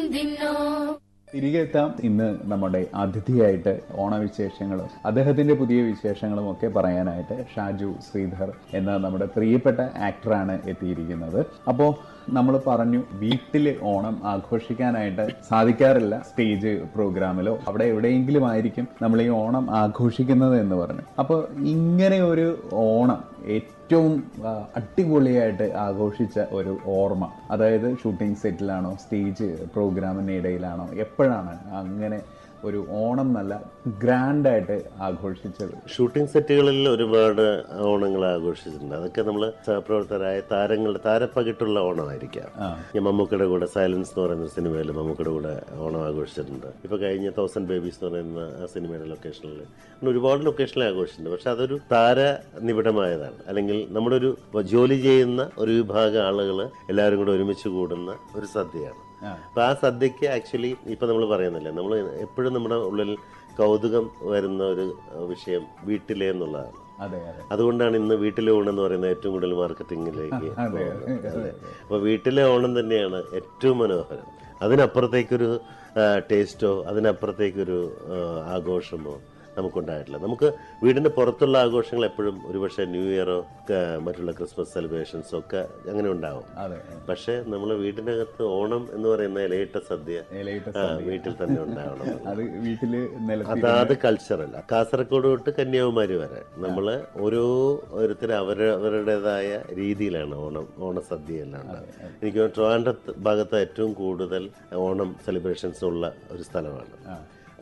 ദിന്നോ തിരികെ എത്താം ഇന്ന് നമ്മുടെ അതിഥിയായിട്ട് ഓണവിശേഷങ്ങളും അദ്ദേഹത്തിന്റെ പുതിയ വിശേഷങ്ങളും ഒക്കെ പറയാനായിട്ട് ഷാജു ശ്രീധർ എന്ന നമ്മുടെ പ്രിയപ്പെട്ട ആക്ടറാണ് എത്തിയിരിക്കുന്നത് അപ്പോൾ നമ്മൾ പറഞ്ഞു വീട്ടിൽ ഓണം ആഘോഷിക്കാനായിട്ട് സാധിക്കാറില്ല സ്റ്റേജ് പ്രോഗ്രാമിലോ അവിടെ എവിടെയെങ്കിലും ആയിരിക്കും നമ്മൾ ഈ ഓണം ആഘോഷിക്കുന്നത് എന്ന് പറഞ്ഞു അപ്പോൾ ഇങ്ങനെ ഒരു ഓണം ഏറ്റവും ആ, അടിപൊളിയായിട്ട് ആഘോഷിച്ച ഒരു ഓർമ്മ അതായത് ഷൂട്ടിംഗ് സെറ്റിലാണോ സ്റ്റേജ് പ്രോഗ്രാമിനിടയിലാണോ എപ്പോഴാണ് അങ്ങനെ ഒരു ഓണം നല്ല ഗ്രാൻഡായിട്ട് ആഘോഷിച്ചത് ഷൂട്ടിംഗ് സെറ്റുകളിൽ ഒരുപാട് ഓണങ്ങൾ ആഘോഷിച്ചിട്ടുണ്ട് അതൊക്കെ നമ്മൾ സഹപ്രവർത്തകരായ താരങ്ങളുടെ താരപ്പകിട്ടുള്ള ഓണമായിരിക്കാം ആ. ഞാൻ മമ്മൂക്കയുടെ കൂടെ സൈലൻസ് എന്ന് പറയുന്ന സിനിമയിൽ മമ്മൂക്കയുടെ കൂടെ ഓണം ആഘോഷിച്ചിട്ടുണ്ട് ഇപ്പൊ കഴിഞ്ഞ തൗസൻഡ് ബേബീസ് എന്ന് പറയുന്ന ആ സിനിമയുടെ ലൊക്കേഷനിൽ അങ്ങനെ ഒരുപാട് ലൊക്കേഷനിൽ ആഘോഷിച്ചിട്ടുണ്ട് പക്ഷെ അതൊരു താര നിബിഡമായതാണ് അല്ലെങ്കിൽ നമ്മുടെ ഒരു ജോലി ചെയ്യുന്ന ഒരു വിഭാഗം ആളുകൾ എല്ലാവരും കൂടെ ഒരുമിച്ച് കൂടുന്ന ഒരു സദ്യയാണ് ആ. അപ്പൊ ആ സദ്യക്ക് ആക്ച്വലി ഇപ്പൊ നമ്മൾ പറയുന്നില്ല നമ്മൾ എപ്പോഴും നമ്മുടെ ഉള്ളിൽ കൗതുകം വരുന്ന ഒരു അഹ്, വിഷയം വീട്ടിലെ എന്നുള്ളതാണ് അതെ അതെ അതുകൊണ്ടാണ് ഇന്ന് വീട്ടിലെ ഓണം എന്ന് പറയുന്നത് ഏറ്റവും കൂടുതൽ മാർക്കറ്റിംഗിലേക്ക് അതെ, പോകുന്നത്. അതെ അപ്പൊ വീട്ടിലെ ഓണം തന്നെയാണ് ഏറ്റവും മനോഹരം അതിനപ്പുറത്തേക്കൊരു ആ, ടേസ്റ്റോ അതിനപ്പുറത്തേക്കൊരു ആ, ആഘോഷമോ നമുക്കുണ്ടായിട്ടില്ല നമുക്ക് വീടിന്റെ പുറത്തുള്ള ആഘോഷങ്ങൾ എപ്പോഴും ഒരുപക്ഷെ ന്യൂ ഇയറോ ഒക്കെ മറ്റുള്ള ക്രിസ്മസ് സെലിബ്രേഷൻസോ ഒക്കെ അങ്ങനെ ഉണ്ടാവും അതെ പക്ഷേ നമ്മൾ വീടിനകത്ത് ഓണം എന്ന് പറയുന്ന ഇലയിട്ട സദ്യ ഇലയിട്ട ആ, വീട്ടിൽ തന്നെ ഉണ്ടാവണം അത് വീട്ടില് നിലത്തി അതാത് കൾച്ചറൽ കാസർഗോഡ് തൊട്ട് കന്യാകുമാരി വരെ നമ്മൾ ഓരോ ഓരോരുത്തർ അവരവരുടേതായ രീതിയിലാണ് ഓണം ഓണസദ്യ എല്ലാം ഉണ്ടാവുക എനിക്ക് തോന്നുന്നു ട്രിവാൻഡ്രത്ത് ഭാഗത്ത് ഏറ്റവും കൂടുതൽ ഓണം സെലിബ്രേഷൻസ് ഉള്ള ഒരു സ്ഥലമാണ് ആ.